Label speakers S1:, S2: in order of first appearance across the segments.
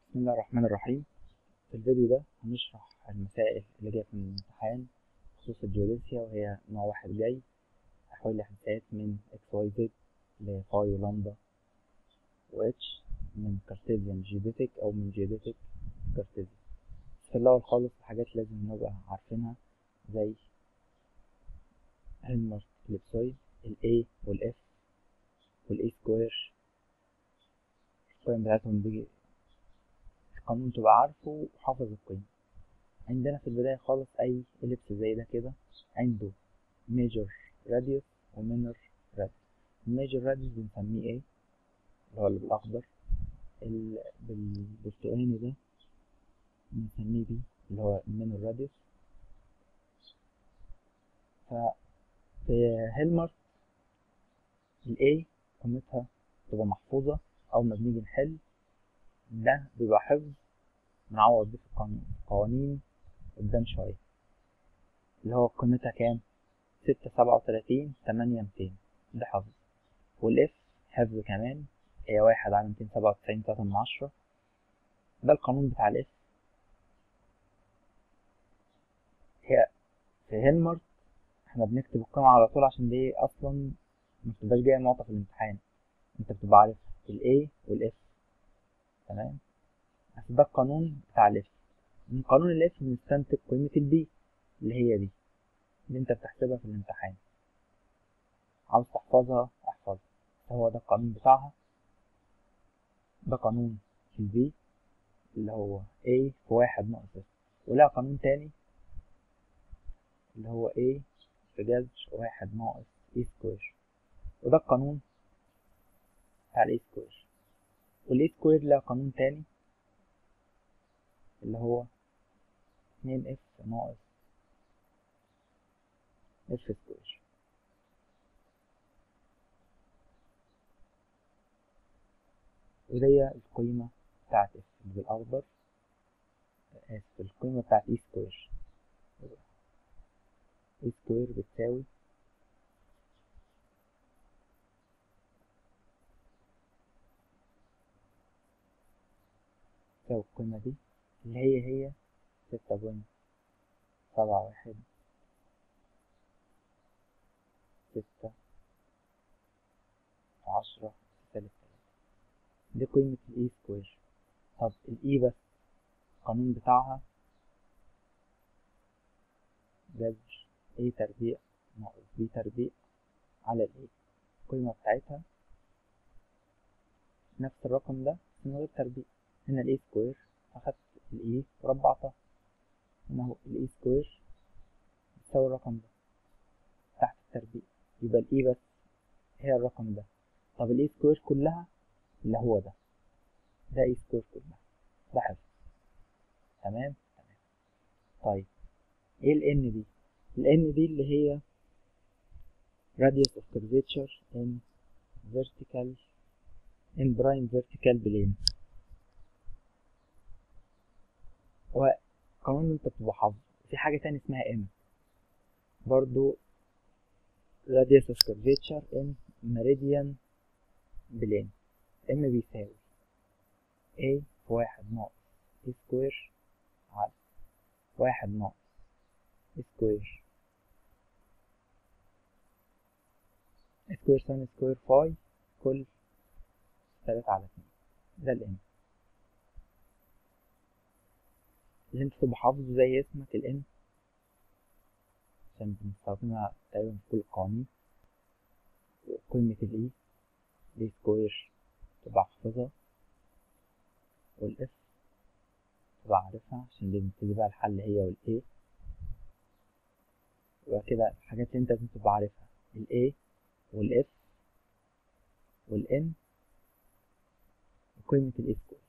S1: بسم الله الرحمن الرحيم في الفيديو ده هنشرح المسائل اللي جاية في الامتحان بخصوص الجيوديسيا وهي نوع واحد جاي أحوال الإحداثيات من إكس واي زد لفاي ولامدا وإتش من كارتيزيان جيوديتك أو من جيوديتك كارتيزيان في الأول خالص حاجات لازم نبقى عارفينها زي هيلمرت إليبسويد ال A وال F وال A سكوير القيم بتاعتهم دي القانون تبقى عارفه وحافظ القيمة عندنا في البداية خالص أي إليبس زي ده كده عنده major radius و minor radius الميجر radius بنسميه ايه اللي هو اللي بالأخضر اللي بالبرتقاني ده بنسميه بي اللي هو minor radius ف في هيلمرت ال A قيمتها تبقى محفوظة أول ما بنيجي نحل ده بيبقى حفظ نعوض بيه في القانون قوانين قدام شوية اللي هو قيمتها كام ستة سبعة وتلاتين تمانية ميتين ده حفظ والاف حفظ كمان هي واحد على ميتين سبعة وتسعين تلاتة من عشرة ده القانون بتاع الاف هي في هيلمرت احنا بنكتب القيمة على طول عشان دي اصلا مبتبقاش جاية نقطة في الامتحان انت بتبقى عارف الاي والاف تمام بس ده القانون بتاع الاف من قانون الاف بنستنتج قيمة البي اللي هي دي اللي انت بتحسبها في الامتحان عاوز تحفظها احفظها هو ده القانون بتاعها ده قانون البي اللي هو a في واحد ناقص s ولها قانون تاني اللي هو a في جذر واحد ناقص e سكوير وده القانون بتاع ال a سكوير والاي سكوير لها قانون تاني اللي هو اتنين اف ناقص اف سكوير ودي القيمة بتاعت اف اللي بالأخضر آسف القيمة بتاعت اي سكوير اي سكوير بتساوي تساوي القيمة دي اللي هي هي ستة بوينت سبعة واحد ستة عشرة سالب تلاتة دي قيمة الإي سكوير طب الإي بس القانون بتاعها جذر A تربيع ناقص B تربيع على الإي القيمة بتاعتها نفس الرقم ده بس من غير تربيع هنا الاي سكوير اخدت الاي وربعتها هنا اهو الاي سكوير بتساوي الرقم ده تحت التربيع يبقى الاي بس هي الرقم ده طب الاي سكوير كلها اللي هو ده ده اي سكوير كلها ده حفظ تمام تمام طيب ايه ال n دي ال n دي اللي هي radius of curvature in vertical in prime vertical plane وقانون انت بتبقى حافظه في حاجة تانية اسمها ام برضو radius of curvature in meridian plane ام بيساوي a في واحد ناقص a سكوير على واحد ناقص a سكوير سكوير ساين سكوير فاي كل تلاتة على اتنين ده الام اللي انت تبقى حافظه زي اسمك الان عشان بنستخدمها تقريبا في كل القوانين وقيمة الاي الاي سكوير تبقى حافظها والاف تبقى عارفها عشان دي بنبتدي بقى الحل هي والاي يبقى كده الحاجات اللي انت لازم تبقى عارفها الاي والاف والان وقيمة الاي سكوير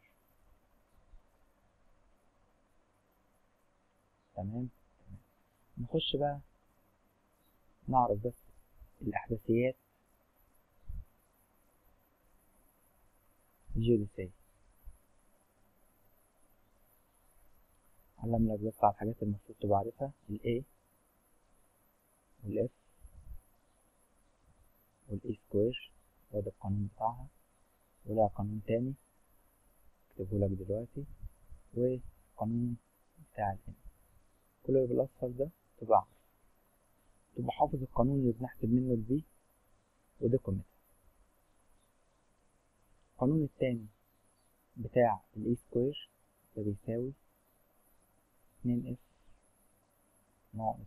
S1: تمام تمام نخش بقى نعرف بس الأحداثيات الجيوديسية علمنا لك بس على الحاجات المفروض تبقى عارفها ال A وال F وال E سكوير وده القانون بتاعها ولها قانون تاني هكتبه لك دلوقتي وقانون بتاع الان كل اللي بالاصفر ده تبقى عارف تبقى حافظ القانون اللي بنحسب منه البي وده قيمتها القانون التاني بتاع الاي سكوير ده بيساوي اتنين اف ناقص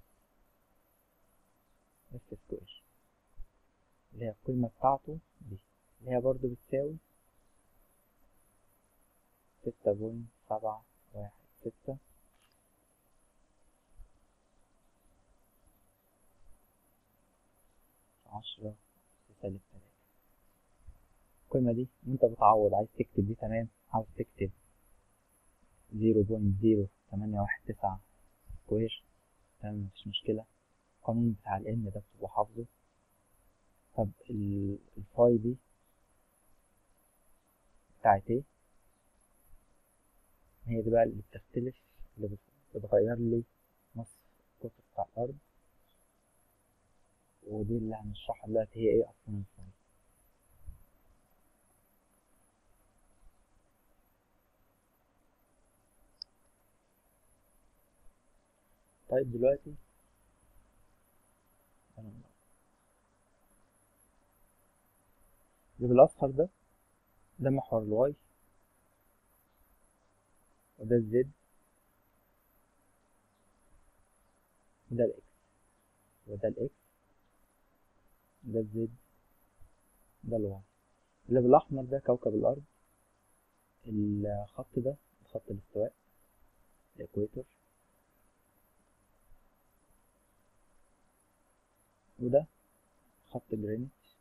S1: اف سكوير اللي هي القيمة بتاعته دي اللي هي برضو بتساوي ستة بوينت سبعة واحد ستة عشرة سالب تلاتة القيمة دي وانت بتعوض عايز تكتب دي تمام عاوز تكتب زيرو بوينت زيرو تمانية واحد تسعة سكوير تمام مفيش مشكلة القانون بتاع ال n ده بتبقى حافظه طب ال- الفاي دي بتاعت ايه هي دي بقى اللي بتختلف اللي بت- بتغير لي نص القطر بتاع الأرض ودي اللي هنشرحها دلوقتي هي ايه أصلا الفاي طيب دلوقتي اللي بالأصفر ده ده محور الواي وده الزد وده الاكس وده الاكس ده الزد ده الواي اللي بالأحمر ده كوكب الأرض الخط ده خط الاستواء الإكويتور وده خط جرينتش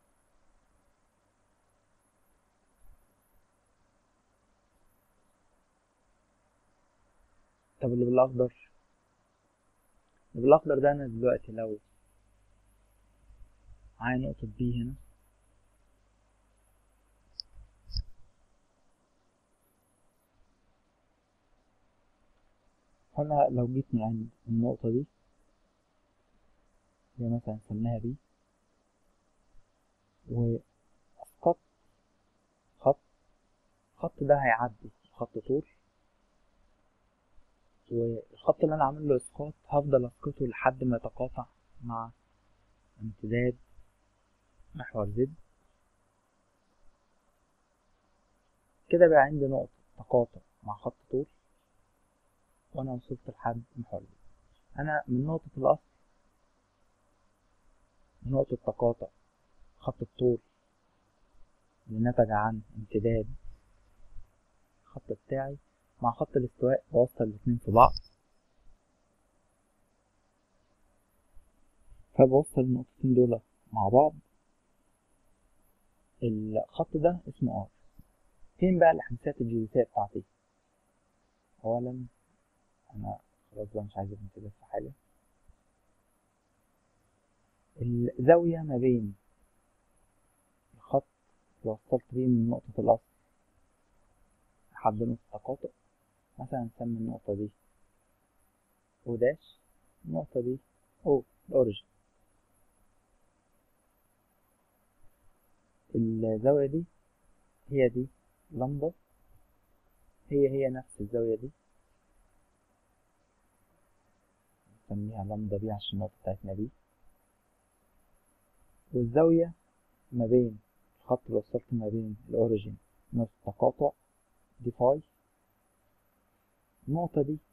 S1: طب اللي بالأخضر اللي بالأخضر ده أنا دلوقتي لو معايا نقطة بي هنا فأنا لو جيت من عند النقطة دي زي مثلا سميها بي وأسقط خط الخط ده هيعدي خط طول والخط اللي أنا عامل له إسقاط هفضل أسقطه لحد ما يتقاطع مع امتداد محور زد كده بقى عندي نقطة تقاطع مع خط طول وأنا وصلت لحد محور زد أنا من نقطة الأصل من نقطة تقاطع خط الطول اللي نتج عن امتداد الخط بتاعي مع خط الاستواء بوصل الاتنين في بعض فبوصل النقطتين دول مع بعض الخط ده اسمه ار فين بقى الحساسات الجزيئية بتاعتي اولا انا خلاص بقى مش عايز امتداد في حاجة الزاوية ما بين الخط اللي وصلت بيه من نقطة الأصل لحد نقطة التقاطع مثلا نسمي النقطة دي او داش النقطة دي او الأوريجين الزاوية دي هي دي لمبة هي هي نفس الزاوية دي نسميها لمبة دي عشان النقطة بتاعتنا دي والزاوية ما بين الخط اللي وصلت ما بين الأوريجين نقطة التقاطع دي فاي النقطة دي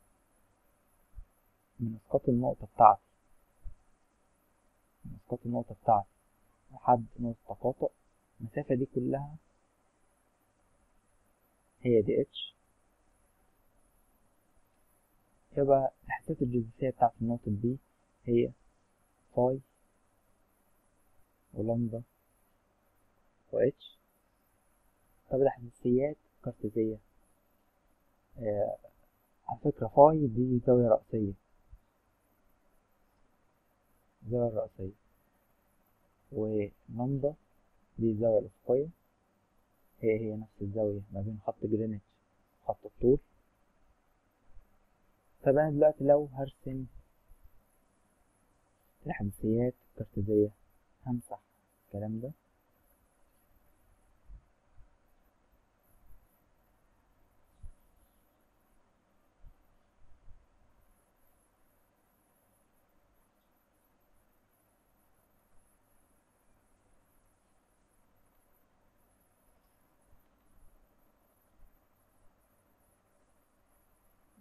S1: من اسقاط النقطة بتاعتي من اسقاط النقطة بتاعتي لحد نقطة تقاطع المسافة دي كلها هي دي اتش يبقى الحساسات الجزيئية بتاعت النقطة دي هي فاي ولمبة و اتش طب الحساسيات الكارتيزية آه على فكرة فاي دي زاوية رأسية الزاوية الرأسية ولمبة دي الزاوية الأفقية هي هي نفس الزاوية ما بين خط جرينتش وخط الطول طب أنا دلوقتي لو هرسم الحساسيات الكارتيزية همسح الكلام ده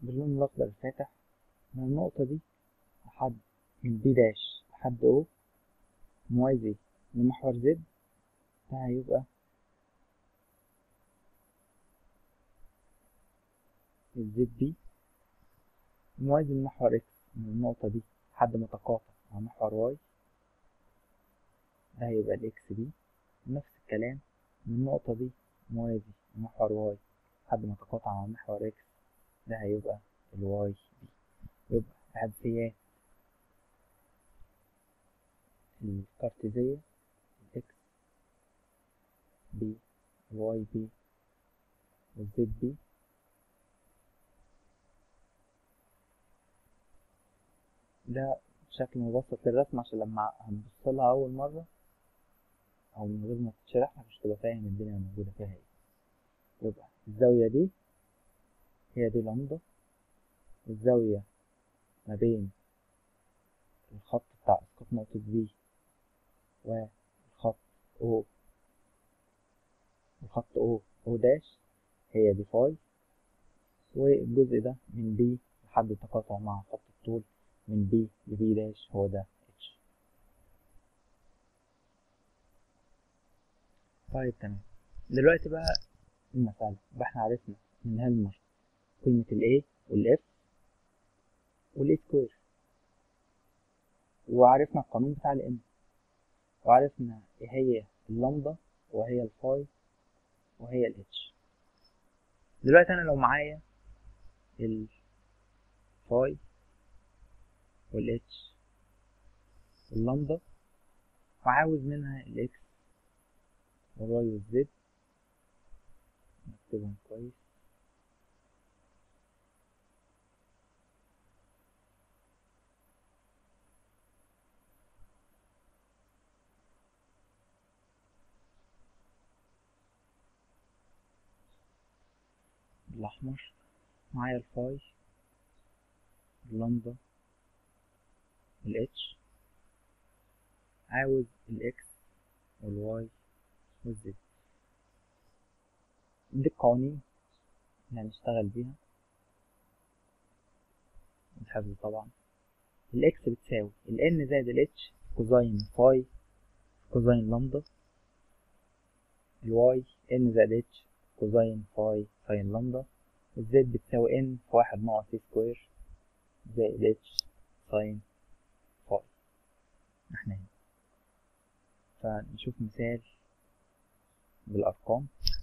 S1: باللون الأخضر الفاتح من النقطة دي لحد من بي داش لحد او موازي لمحور زد ده هيبقى الزد بي موازي لمحور اكس من النقطة دي لحد ما تقاطع مع محور واي ده هيبقى الاكس بي نفس الكلام من النقطة دي موازي لمحور واي لحد ما تقاطع مع محور اكس ده هيبقى الواي بي يبقى العدسيات الكارتيزية الاكس بي الواي بي والزد بي ده بشكل مبسط للرسم عشان لما هنبص لها أول مرة أو من غير ما تتشرح لك مش تبقى فاهم الدنيا موجودة فيها ايه يبقى الزاوية دي هي دي لمدة الزاوية ما بين الخط بتاع اسقاط نقطة بي والخط او الخط او او داش هي دي فاي والجزء ده من بي لحد التقاطع مع خط الطول من بي لبي داش هو ده اتش طيب تمام دلوقتي بقى المسألة يبقى احنا عرفنا من هلمر قيمة ال A وال F وال A سكوير وعرفنا القانون بتاع ال M وعرفنا ايه هي اللمدة وهي الفاي وهي ال H دلوقتي انا لو معايا الفاي وال H واللمدة وعاوز منها ال X والواي والزد نكتبهم كويس بالأحمر معايا الفاي اللمبة الاتش عاوز الاكس والواي والزد دي القوانين اللي هنشتغل بيها الحفظ طبعا الاكس بتساوي الان زائد الاتش كوزين فاي كوزين لامدا الواي ان زائد اتش كوزين فاي ساين لامدا الزد بتساوي ان في واحد ناقص اي سكوير زائد اتش ساين فاي احنا هنا فنشوف مثال بالأرقام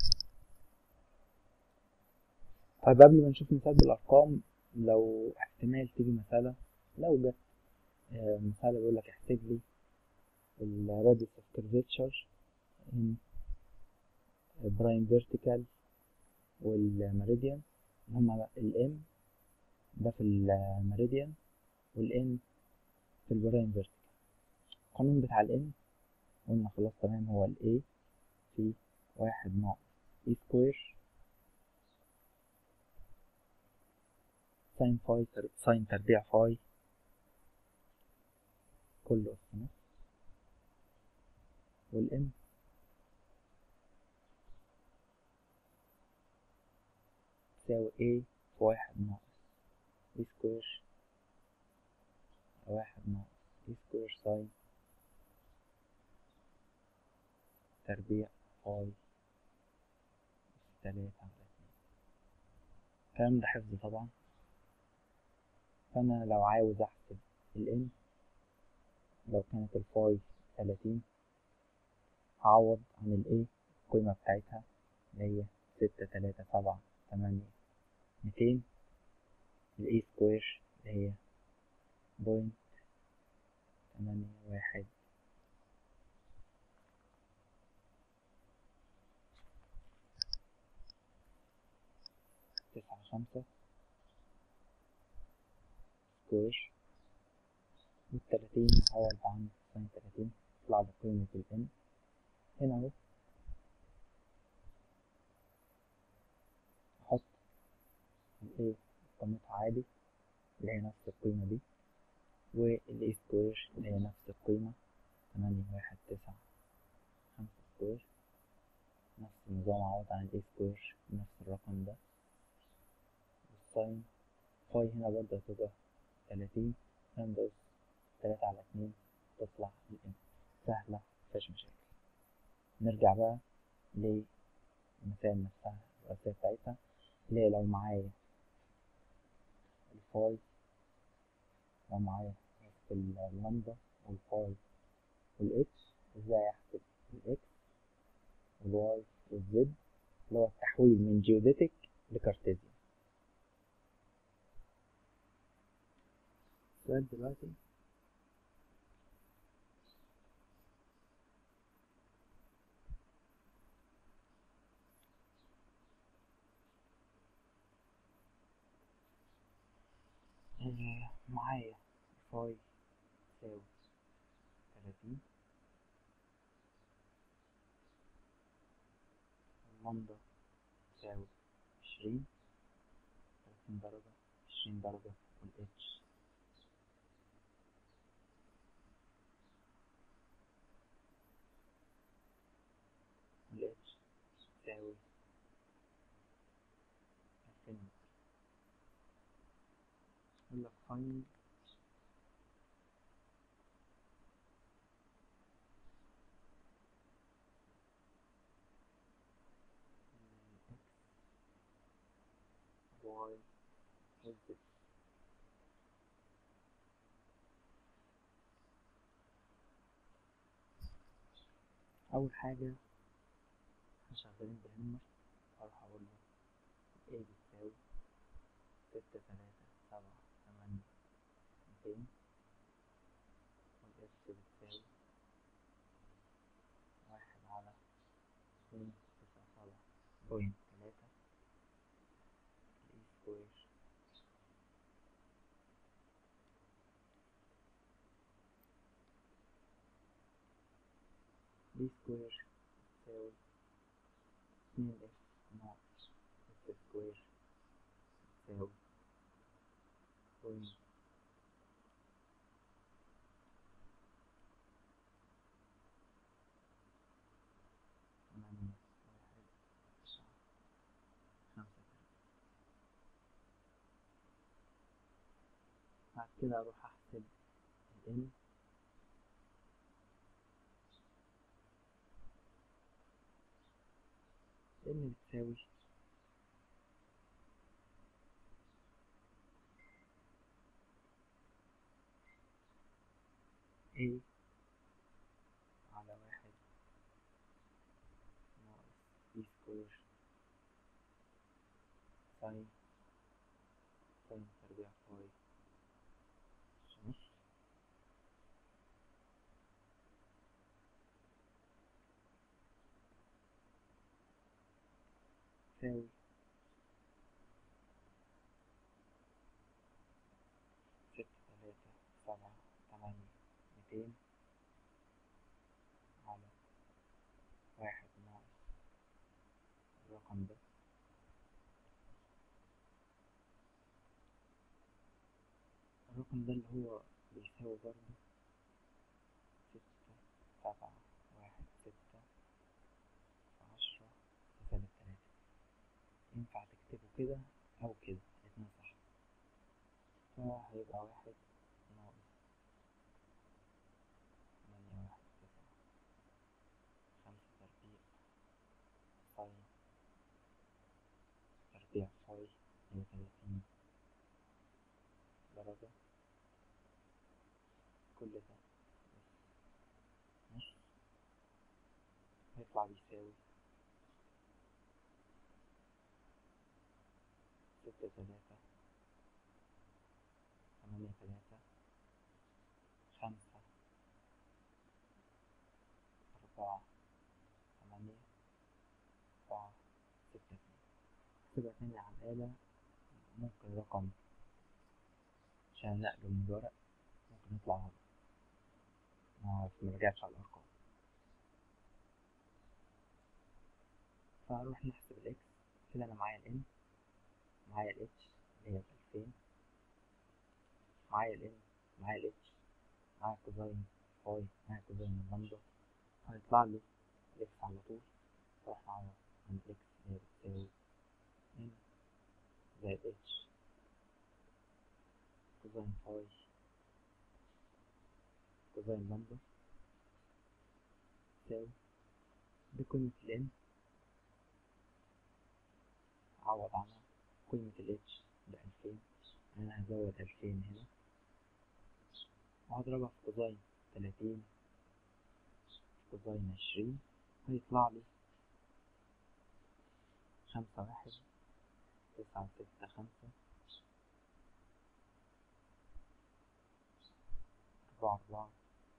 S1: طيب قبل ما نشوف مثال بالأرقام لو احتمال تيجي مسألة لو جت آه، مسألة بيقول لك احسب لي الراديوس اوف كيرفيتشر ان برايم فيرتيكال والميريديان هما الام ده في الميريديان والان في البرايم فيرتيكال القانون بتاع الان قلنا خلاص تمام هو ال A في واحد ناقص اي سكوير ساين فاي تر... ساين تربيع فاي كله أس نص والام تساوي A في واحد ناقص اي سكوير واحد ناقص اي سكوير ساين تربيع فاي تلاتة على اتنين الكلام ده حفظ طبعا فأنا لو عاوز أحسب ال n لو كانت الفاي تلاتين هعوض عن ال a القيمة بتاعتها اللي هي ستة تلاتة سبعة تمانية ميتين ال a سكوير اللي هي بوينت تمانية واحد تسعة خمسة سكوير والتلاتين عوض عن ساين تلاتين يطلع لي قيمة ال n هنا اهو أحط ال a قيمتها عادي اللي هي نفس القيمة دي وال a سكوير اللي هي نفس القيمة تمانية واحد تسعة خمسة سكوير نفس النظام عوض عن ال a سكوير بنفس الرقم ده والساين الفاي هنا برضه هتبقى تلاتين هندوس تلاتة على اتنين تطلع الام سهلة مفيهاش مشاكل نرجع بقى للمسائل نفسها الرئيسية بتاعتها اللي هي لو معايا الفاي لو معايا في اللمبة والفاي والاتش ازاي احسب الاكس والواي والزد اللي هو التحويل من جيوديتك لكارتيزيان السؤال دلوقتي آه، معايا فاي تساوي تلاتين اللمبة تساوي عشرين تلاتين درجة عشرين درجة والاتش والاتش تساوي ألفين متر يقول لك find x y z أول حاجة احنا شغالين بهمر أروح أقول له A بتساوي ستة تلاتة سبعة تمانية ميتين والإف بتساوي واحد على اتنين تسعة سبعة بوينت تلاتة الإي سكوير دي سكوير تساوي اتنين اف ناقص اف سكوير تساوي بوينت تمانية واحد تسعة خمسة تلاتة بعد كده أروح أحسب ال ال بتساوي A على واحد ناقص B سكوير ساين ساين تربيع فاي نص تساوي ستة تلاتة سبعة تمانية ميتين على واحد ناقص الرقم ده الرقم ده اللي هو بيساوي برضه ستة سبعة واحد ستة عشرة سالب تلاتة ينفع تكتبه كده أو كده الاتنين صح فهيبقى واحد ناقص تمانية واحد تسعة خمسة تربيع ساين تربيع فاي هي تلاتين درجة كل ده بس نص هيطلع بيساوي ستة تلاتة تمانية تلاتة خمسة أربعة تمانية أربعة ستة اتنين تبقى تاني على الآلة ممكن رقم عشان نقله من الورق ممكن يطلع غلط ما مرجعش على الأرقام فهنروح نحسب الإكس كده أنا معايا الإن معايا الإتش اللي هي بألفين معايا الإن معايا الإتش معايا كوزاين فاي معايا كوزاين اللمبة هيطلع لي الإكس على طول فراح نعوض عن الإكس اللي هي بتساوي إن زائد إتش كوزين لمبة تساوي دي قيمة ال n عوض عنها قيمة ال h بألفين أنا هزود ألفين هنا وهضربها في كوزين تلاتين في كوزين عشرين هيطلع لي خمسة واحد تسعة ستة خمسة أربعة أربعة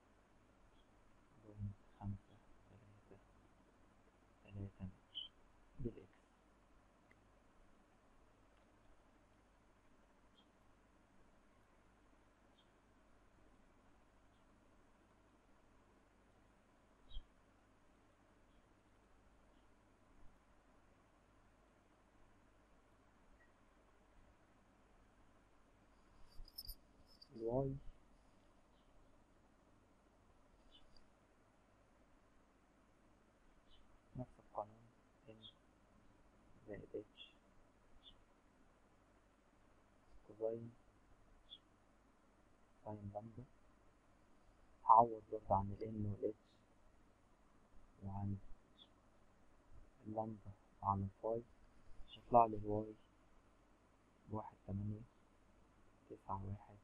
S1: بوينت خمسة تلاتة تلاتة متر بالإكس الواي نفس القانون n زائد h كوزين ساين لمبة هعوض برضه عن ال n وال h وعن اللمبة وعن الفاي هيطلع لي الواي واحد تمانية تسعة واحد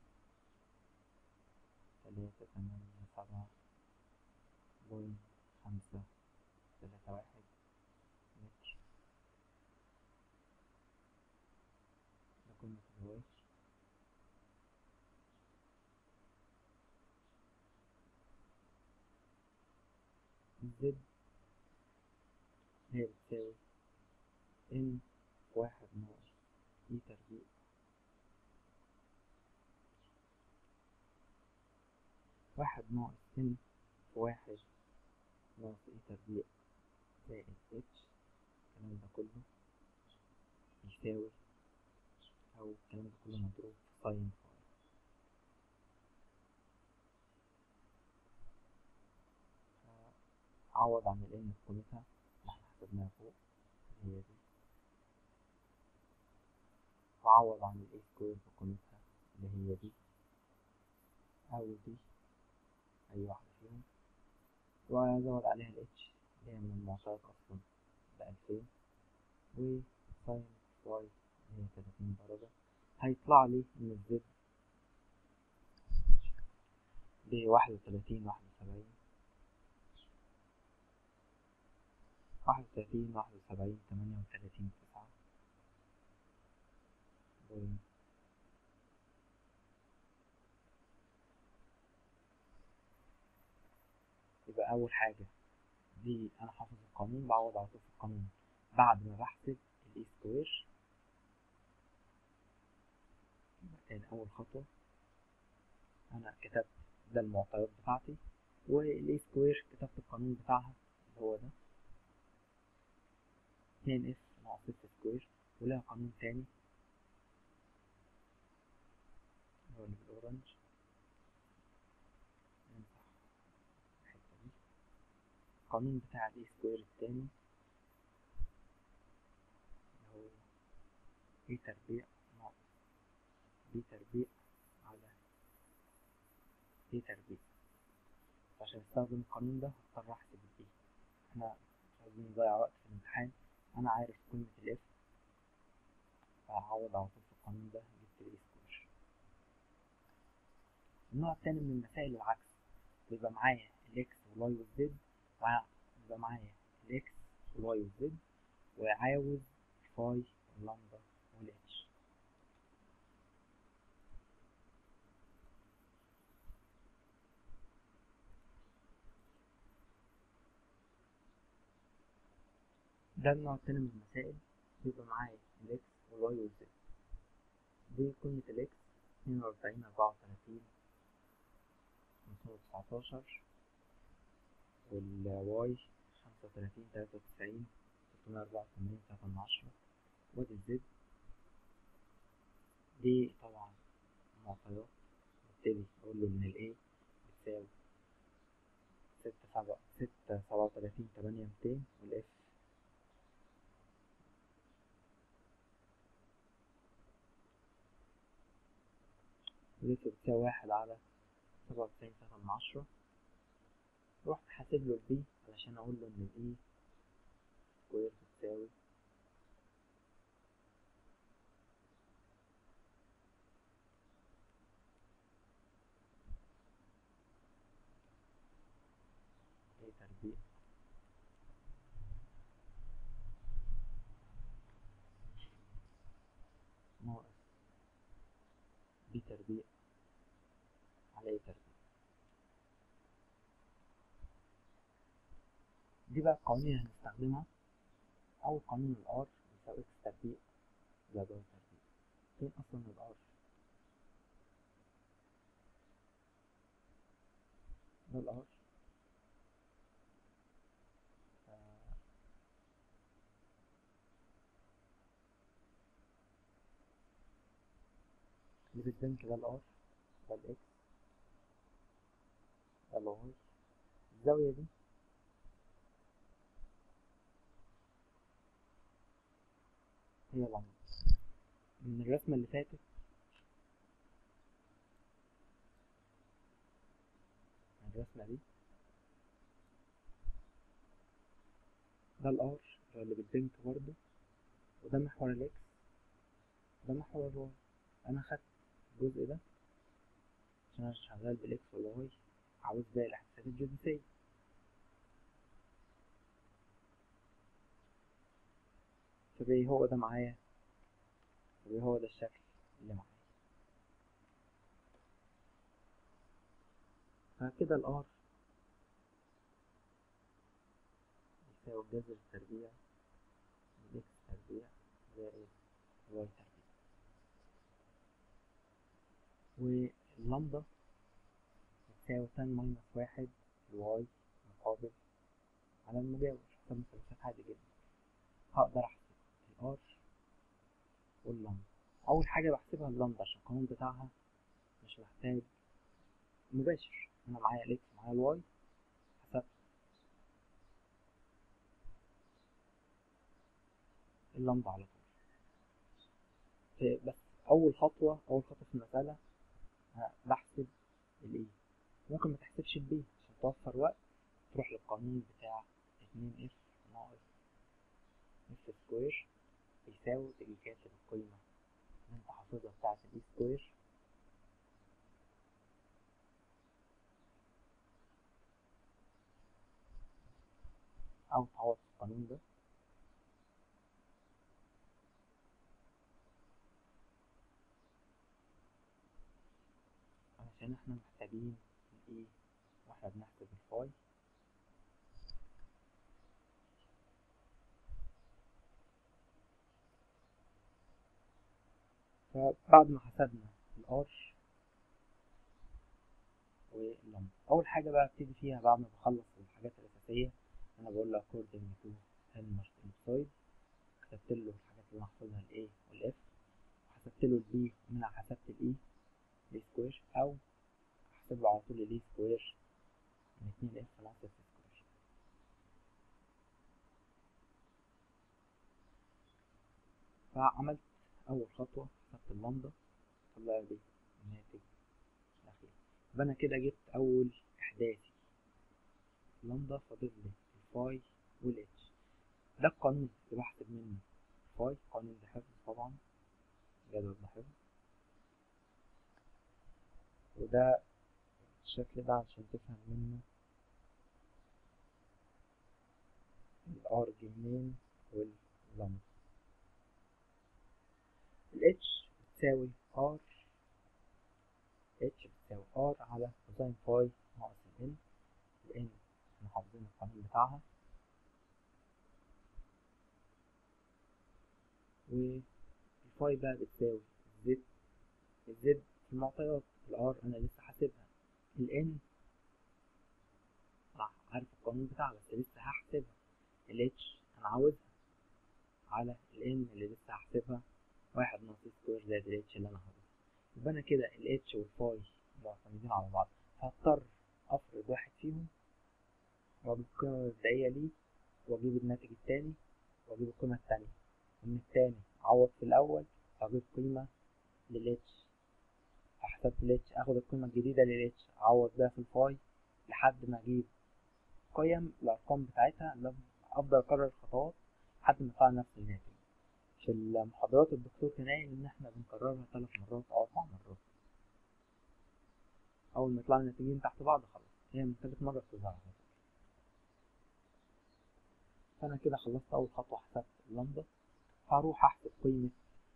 S1: تلاتة تمانية سبعة بوينت خمسة تلاتة واحد متر ده قيمة الواي زد هي بتساوي ان واحد ناقص اي تربيع واحد ناقص ان في واحد ناقص اي تربيع زائد اتش الكلام ده كله يساوي أو الكلام ده كله مضروب في ساين فاي عوض عن ال n في قيمتها اللي احنا حسبناها فوق اللي هي دي وعوض عن ال a سكوير في قيمتها اللي هي دي أو دي أي واحدة فيهم وأزود عليها ال h اللي هي من المعطيات أصلا بألفين وساين واي اللي هي تلاتين درجة هيطلع لي إن الزد بواحد وتلاتين واحد وسبعين واحد وتلاتين واحد وسبعين تمانية وتلاتين تسعة بوينت يبقى أول حاجة دي أنا حافظ القانون بعوض على طول في القانون بعد ما بحسب الإي سكوير يبقى تاني أول خطوة أنا كتبت ده المعطيات بتاعتي والإي سكوير كتبت القانون بتاعها اللي هو ده اتنين اف ناقص اف سكوير ولها قانون تاني اللي هو اللي بالأورنج نمسح الحتة دي القانون بتاع الاي سكوير التاني اللي هو اي تربيع ناقص بي تربيع على اي تربيع عشان استخدم القانون ده هضطر احسب الاي احنا مش عايزين نضيع وقت في الامتحان انا عارف قيمة الاف فهعوض على طول في القانون ده جبت الاي سكوير النوع التاني من المسائل العكس بيبقى معايا الاكس والواي والزد ويبقى معايا الاكس والواي والزد وعاوز الفاي واللامدا والاتش ده النوع التاني من المسائل بيبقى معايا الاكس والواي والزد دي قيمة الاكس اتنين وأربعين أربعة وتلاتين خمسمية وتسعتاشر والواي خمسة وتلاتين تلاتة وتسعين ستمية أربعة وتمانين تلاتة من عشرة وادي الزد دي طبعا معطيات ببتدي أقول له إن ال A بتساوي ستة سبعة ستة سبعة وتلاتين تمانية ميتين والإف الإف بتساوي واحد على سبعة وتسعين تلاتة من عشرة رحت حاسب له البي علشان اقول له ان الاي سكوير بتساوي ايه تربيع ناقص بي تربيع على ايه تربيع دي بقى القوانين اللي هنستخدمها أول قانون الار يساوي اكس تربيع زائد واي تربيع فين أصلا الار ده الار اللي بالبنك ده الار ده الاكس ده الواي الزاوية دي هي العمود من الرسمة اللي فاتت من الرسمة دي ده الار اللي بالبنك برضه وده محور الاكس ده محور الواي انا خدت الجزء ده عشان انا شغال بالاكس والواي عاوز باقي الاحداثات الجنسية فبقي هو ده معايا وبقي هو ده الشكل اللي معايا فكده الار يساوي جذر التربيع الاكس تربيع زائد الواي تربيع واللمدة بتساوي تان ماينس واحد الواي مقابل على المجاور حساب مثلثات عادي جدا هقدر احسب الار واللمدة اول حاجة بحسبها اللمدة عشان القانون بتاعها مش محتاج مباشر انا معايا الاكس معايا الواي حسبت اللمدة على طول بس اول خطوة اول خطوة في المسألة بحسب الايه ممكن ما تحسبش البي عشان توفر وقت تروح للقانون بتاع اتنين اف ناقص اف سكوير بيساوي تيجي كاتب القيمة اللي انت حافظها بتاعت الاي سكوير او تعوض في القانون ده علشان احنا محتاجين الايه واحنا بنحسب الفاي فبعد ما حسبنا الار واللمبة اول حاجة بقى ابتدي فيها بعد ما بخلص الحاجات الاساسية انا بقول له according to Helmert ellipsoid كتبت له الحاجات اللي انا حافظها الاي والاف وحسبت له البي ومنها حسبت الاي الاي سكوير او احسب له على طول الاي سكوير من اتنين اف ناقص اف سكوير فعملت اول خطوة حسبت اللمبة طلع لي الناتج الاخير يبقى انا كده جبت اول احداثي لمبة فاضل لي الفاي والاتش ده القانون اللي بحسب منه الفاي قانون ده حفظ طبعا جدول ده حفظ وده الشكل ده عشان تفهم منه الار جه منين واللمبة الاتش بتساوي ار اتش بتساوي ار على كوساين فاي ناقص الان الان احنا حافظين القانون بتاعها والفاي بقى بتساوي الزد الزد في المعطيات الار انا لسه حاسبها الان انا عارف القانون بتاعها بس لسه هحسبها الاتش انا عاوزها على الان اللي لسه هحسبها واحد ناقص سكوير زائد الاتش اللي انا حافظها يبقى انا كده الاتش والفاي معتمدين على بعض فهضطر افرض واحد فيهم واجيب القيمة المبدئية ليه واجيب الناتج التاني واجيب القيمة التانية ومن التاني اعوض في الاول واجيب قيمة للاتش فحسبت ال h اخد القيمة الجديدة لل h اعوض بيها في الفاي لحد ما اجيب قيم الارقام بتاعتها اللي افضل اكرر الخطوات لحد ما يطلع نفس الناتج في المحاضرات الدكتور كان قايل ان احنا بنكررها ثلاث مرات او اربع مرات اول ما يطلعوا الناتجين تحت بعض خلاص هي من تالت مرة بتظهر على طول فانا كده خلصت اول خطوة حسبت اللمبة هروح احسب قيمة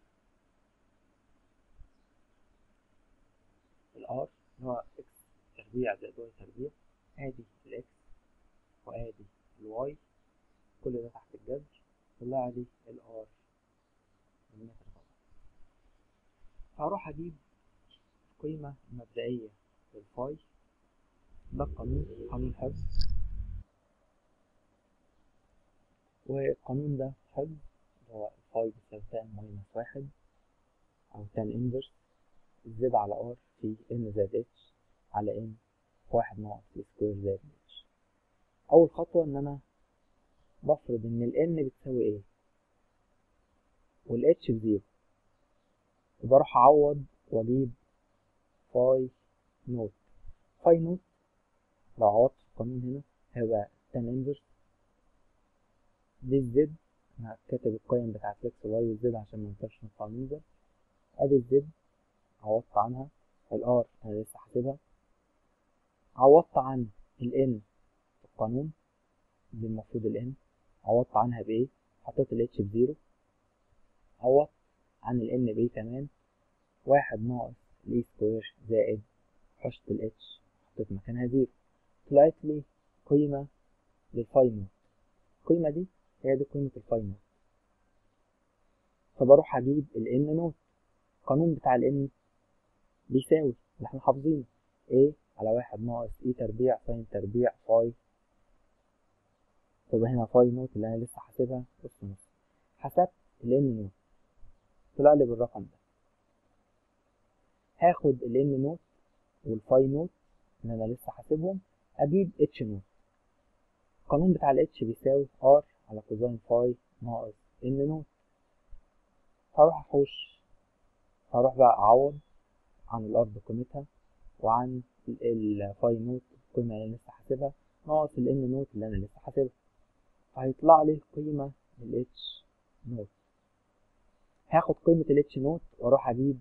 S1: الار اللي هو اكس تربيع زائد واي تربيع ادي الاكس وادي الواي كل ده تحت الجذر طلع لي الار بالمتر طبعا هروح اجيب القيمة المبدئية للفاي ده القانون قانون حفظ والقانون ده حفظ اللي هو الفاي بيساوي تان ماينس واحد أو تان انفرس زد على ار في ان زائد اتش على ان واحد ناقص سكوير زائد اتش أول خطوة إن أنا بفرض إن ال n بتساوي ايه وال h بزيرو وبروح أعوض وأجيب فاي نوت فاي نوت لو عوضت في القانون هنا هيبقى تان انفرس دي الزد انا كاتب القيم بتاعت الاكس واي والزد عشان ما ننساش من القانون ده ادي الزد عوضت عنها الار انا لسه حاسبها عوضت عن الان في القانون دي المفروض الان عوضت عنها بايه حطيت الاتش بزيرو عوضت عن الان بايه كمان واحد ناقص الاي سكوير زائد حشت الاتش حطيت مكانها زيرو طلعت لي قيمة للفاي نوت القيمة دي هي دي قيمة الفاي نوت فبروح أجيب ال n نوت القانون بتاع ال n بيساوي اللي احنا حافظينه a على واحد ناقص e تربيع ساين تربيع فاي تبقى هنا فاي نوت اللي أنا لسه حاسبها نص نص حسبت ال n نوت طلع لي بالرقم ده هاخد ال n نوت والفاي نوت اللي أنا لسه حاسبهم أجيب اتش نوت القانون بتاع ال h بيساوي r على كوزين فاي ناقص n نوت هروح أحوش هروح بقى أعوض عن الار بقيمتها وعن الفاي نوت القيمة اللي أنا لسه حاسبها ناقص ال n نوت اللي أنا لسه حاسبها فهيطلع لي قيمة لل h نوت هاخد قيمة ال h نوت وأروح أجيب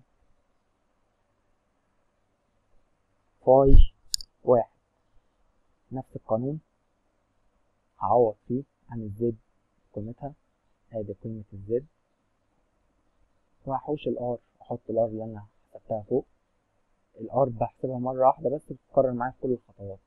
S1: فاي واحد نفس القانون هعوض فيه عن الزد قيمتها ادي قيمة الزد وهحوش الار احط الار اللي انا حسبتها فوق الار بحسبها مرة واحدة بس بتتكرر معايا في كل الخطوات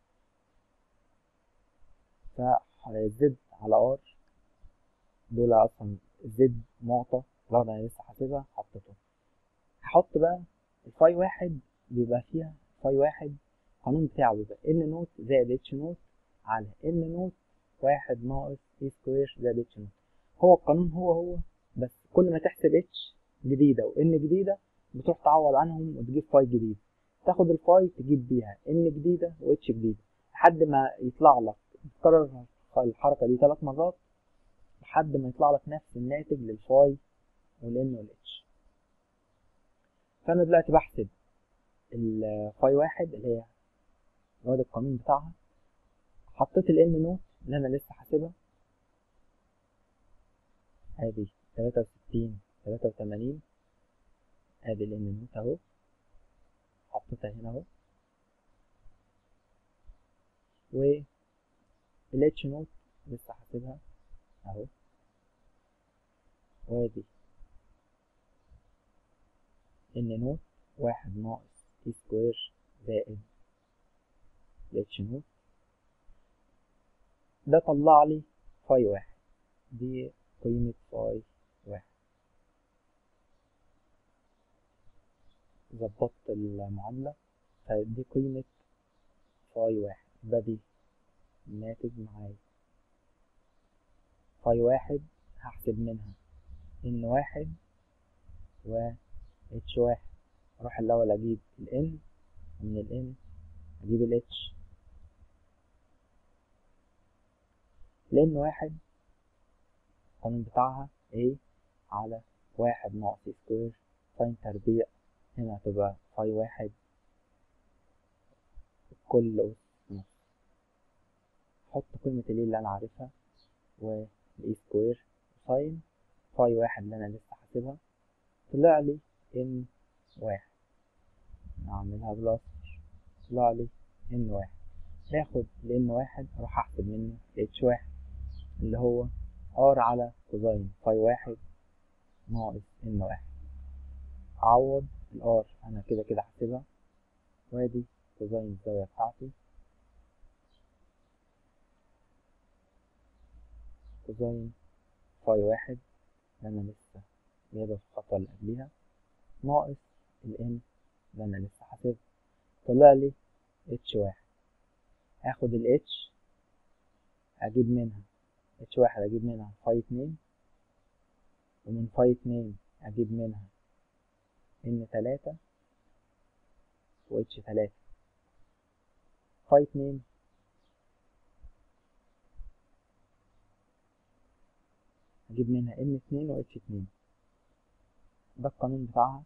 S1: فالزد على ار دول اصلا زد معطى الار انا لسه حاسبها حطيته هحط بقى الفاي واحد بيبقى فيها فاي واحد القانون بتاعه بيبقى ان نوت زائد اتش نوت على ان نوت واحد ناقص اي سكوير زائد اتش نوت هو القانون هو هو بس كل ما تحسب اتش جديدة وان جديدة بتروح تعوض عنهم وتجيب فاي جديد تاخد الفاي تجيب بيها ان جديدة واتش جديدة لحد ما يطلع لك تكرر الحركة دي ثلاث مرات لحد ما يطلع لك نفس الناتج للفاي والان والاتش فانا دلوقتي بحسب الفاي واحد اللي هي هو ده القانون بتاعها حطيت ال n نوت اللي انا لسه حاسبها ادي تلاتة وستين تلاتة وتمانين ادي ال n نوت اهو حطيتها هنا اهو و ال h نوت لسه حاسبها اهو وادي n نوت واحد ناقص t سكوير زائد ال h نوت ده طلع لي فاي واحد دي قيمة فاي واحد ظبطت المعادلة فدي قيمة فاي واحد يبقى دي الناتج معايا فاي واحد هحسب منها ان واحد و اتش واحد اروح الاول اجيب ال n ومن ال n اجيب ال h لان واحد القانون بتاعها a على واحد ناقص سكوير ساين تربيع هنا هتبقى فاي واحد كل أس نص أحط قيمة ال اللي أنا عارفها والإي سكوير ساين فاي واحد اللي أنا لسه حاسبها طلع لي إن واحد أعملها بالأصفر طلع لي إن واحد باخد ال إن واحد أروح أحسب منه اتش واحد اللي هو ار على كوزين فاي واحد ناقص إن واحد أعوض الار أنا كده كده حاسبها وادي كوزين الزاوية بتاعتي كوزين فاي واحد اللي أنا لسه جايبها في الخطوة اللي قبليها ناقص الان اللي أنا لسه حاسبها طلع لي اتش واحد هاخد الاتش أجيب منها اتش واحد أجيب منها فاي اتنين ومن فاي اتنين أجيب منها ان تلاتة و اتش تلاتة فاي اتنين أجيب منها ان اتنين و اتش اتنين ده القانون بتاعها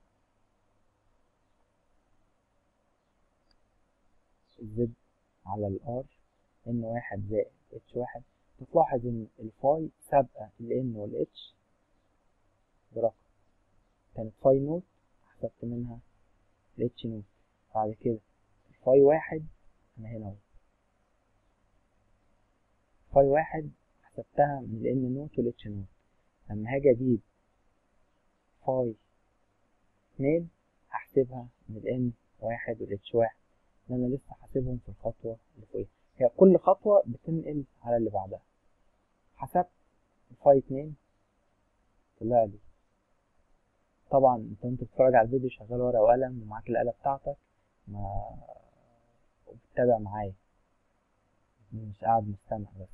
S1: الزد على الار ان واحد زائد اتش واحد تلاحظ ان الفاي سابقة الان والاتش برقم كانت فاي نوت حسبت منها الاتش نوت بعد كده الفاي واحد انا هنا اهو فاي واحد حسبتها من الان نوت والاتش نوت لما هاجي اجيب فاي اتنين هحسبها من الان واحد والاتش واحد لان انا لسه حاسبهم في الخطوة اللي فوقيها هي كل خطوة بتنقل على اللي بعدها حسبت الفاي اتنين طلع لي طبعا انت وانت بتتفرج على الفيديو شغال ورقة وقلم ومعاك الآلة بتاعتك ما وبتتابع معايا مش قاعد مستمع بس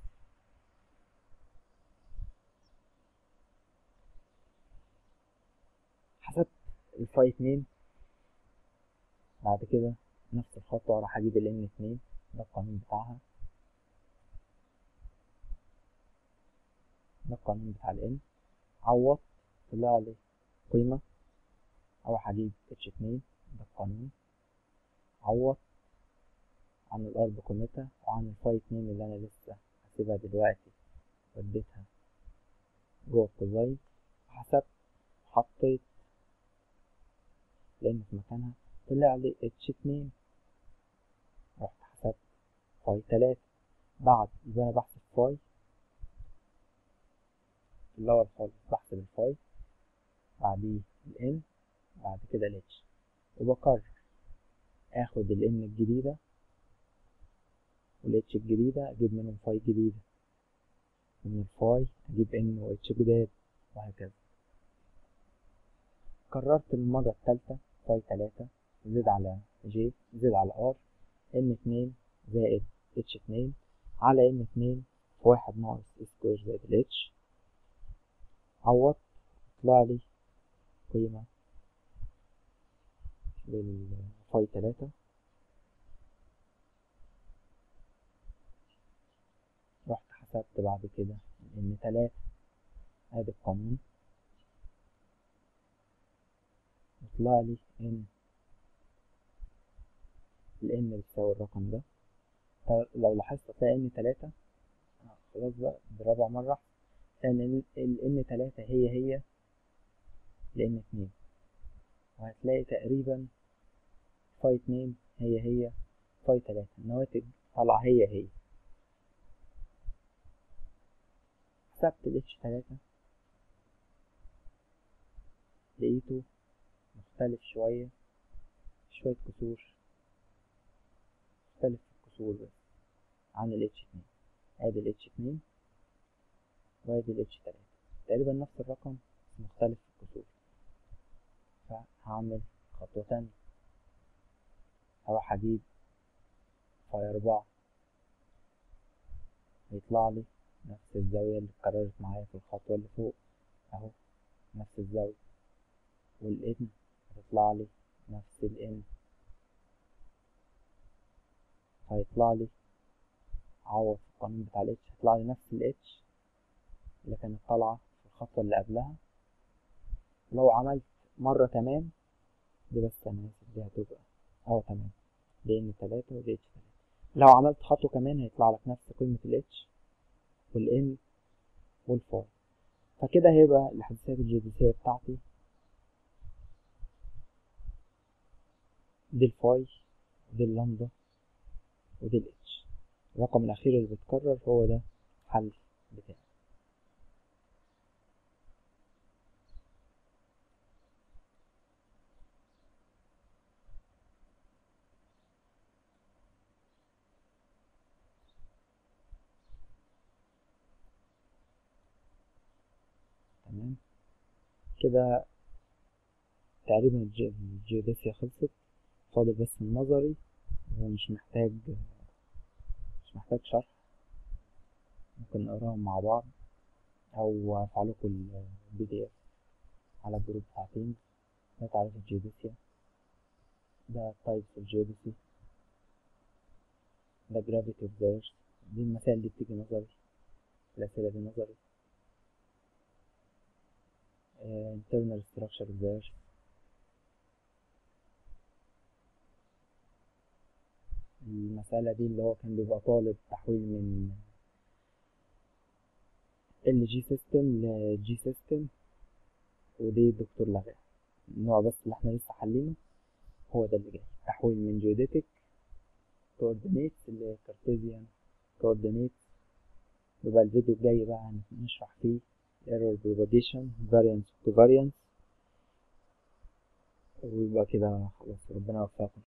S1: حسبت الفاي اتنين بعد كده نفس الخطوة راح اجيب الان اتنين ده القانون بتاعها ده القانون بتاع الان عوض طلع لي قيمة اروح اجيب اتش اتنين ده القانون عوض عن الار بقيمتها وعن الفاي اتنين اللي انا لسه هسيبها دلوقتي وديتها جوه الكوزاين وحسبت وحطيت لان في مكانها طلع لي اتش اتنين رحت حسبت فاي تلاتة بعد يبقى انا بحسب فاي في الاول خالص بحسب الفاي بعديه الان بعد كده الاتش وبكرر اخد الان الجديدة والاتش الجديدة اجيب منهم فاي جديدة ومن الفاي اجيب ان واتش جداد وهكذا كررت المرة التالتة فاي تلاتة زد على جي زد على ار ان اتنين زائد اتش اتنين على ان اتنين في واحد ناقص سكوير زائد الاتش عوض طلع لي قيمة للفاي تلاتة رحت حسبت بعد كده ان تلاتة ادي القانون يطلع لي ان الان بتساوي الرقم ده لو لاحظت هتلاقي ان تلاتة خلاص بقى برابع مرة لان الان تلاتة هي هي الان اتنين وهتلاقي تقريبا فاي اتنين هي هي فاي تلاتة النواتج طالعة هي هي حسبت الاتش تلاتة لقيته مختلف شوية شوية كسور مختلف في الكسور بس عن ال H2 ادي ال H2 وادي ال H3 تقريبا نفس الرقم بس مختلف في الكسور فهعمل خطوة تانية هروح اجيب فاي اربعة هيطلع لي نفس الزاوية اللي اتكررت معايا في الخطوة اللي فوق اهو نفس الزاوية والإن هتطلع لي نفس الإن هيطلع لي عوض في القانون بتاع الاتش هيطلع لي نفس الاتش اللي كانت طالعة في الخطوة اللي قبلها لو عملت مرة كمان دي بس انا اسف دي هتبقى اه تمام دي ان تلاتة ودي اتش تلاتة لو عملت خطوة كمان هيطلع لك نفس قيمة الاتش والان والفاي فكده هيبقى الحساسيات الجيوديسية بتاعتي دي الفاي ودي اللامدا ودي الاتش الرقم الأخير اللي بيتكرر هو ده الحل بتاعي تمام كده تقريبا الج- الجيوديسيا خلصت فاضل بس النظري ومش محتاج مش محتاج شرح ممكن نقراهم مع بعض او ارفع لكم البي دي اف على الجروب بتاع تيمز ده تعريف الجيوديسيا ده تايبس الجيوديسي ده جرافيتي اوف ذا دي المسائل دي بتيجي نظري الأسئلة دي نظري uh, internal structure of the earth المسألة دي اللي هو كان بيبقى طالب تحويل من ال جي سيستم ل جي سيستم ودي الدكتور لغاها النوع بس اللي احنا لسه حلينه هو ده اللي جاي تحويل من جيوديتك coordinates اللي هي كارتيزيان coordinates يبقى الفيديو الجاي بقى هنشرح فيه error propagation variance covariance ويبقى كده خلاص ربنا يوفقكم